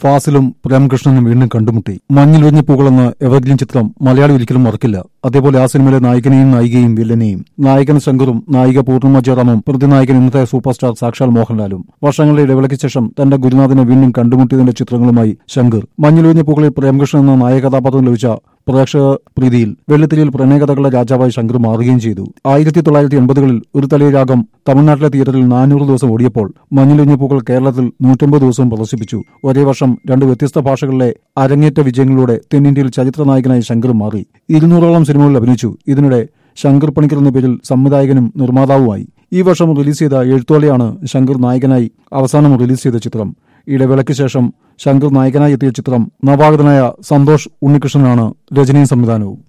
ഫാസിലും പ്രേമകൃഷ്ണനും വീണ്ടും കണ്ടുമുട്ടി മഞ്ഞിൽ വിരിഞ്ഞ പൂക്കളെന്ന എവർഗ്രീൻ ചിത്രം മലയാളി ഒരിക്കലും മറക്കില്ല അതേപോലെ ആ സിനിമയിലെ നായകനെയും നായികയും വില്ലനെയും നായകൻ ശങ്കറും നായിക പൂർണിമ ജയറാമും പ്രതിനായകൻ ഇന്നത്തെ സൂപ്പർ സ്റ്റാർ സാക്ഷാൽ മോഹൻലാലും വർഷങ്ങളുടെ ഇടവേളയ്ക്ക് ശേഷം തന്റെ ഗുരുനാഥനെ വീണ്ടും കണ്ടുമുട്ടിയതിന്റെ ചിത്രങ്ങളുമായി ശങ്കർ മഞ്ഞിൽ വിരിഞ്ഞ പൂക്കളിൽ പ്രേമകൃഷ്ണൻ എന്ന നായക കഥാപാത്രം ലഭിച്ച പ്രേക്ഷക പ്രീതിയിൽ വെള്ളിത്തിരിയിൽ പ്രണയകഥകളുടെ രാജാവായി ശങ്കർ മാറുകയും ചെയ്തു ആയിരത്തി തൊള്ളായിരത്തി എൺപതുകളിൽ ഒരു തലേ രാഗം തമിഴ്നാട്ടിലെ തിയേറ്ററിൽ നാനൂറ് ദിവസം ഓടിയപ്പോൾ മഞ്ഞിലിഞ്ഞ പൂക്കൾ കേരളത്തിൽ നൂറ്റമ്പത് ദിവസവും പ്രദർശിപ്പിച്ചു ഒരേ വർഷം രണ്ട് വ്യത്യസ്ത ഭാഷകളിലെ അരങ്ങേറ്റ വിജയങ്ങളിലൂടെ തെന്നിന്ത്യയിൽ ചരിത്ര നായകനായി ശങ്കർ മാറി ഇരുന്നൂറോളം സിനിമകളിൽ അഭിനയിച്ചു ഇതിനിടെ ശങ്കർ പണിക്കർ എന്ന പേരിൽ സംവിധായകനും നിർമ്മാതാവുമായി ഈ വർഷം റിലീസ് ചെയ്ത എഴുത്തോലെയാണ് ശങ്കർ നായകനായി അവസാനം റിലീസ് ചെയ്ത ചിത്രം ഇടവേളയ്ക്ക് ശേഷം ശങ്കർ നായകനായി എത്തിയ ചിത്രം നവാഗതനായ സന്തോഷ് ഉണ്ണികൃഷ്ണനാണ് രചനയും സംവിധാനവും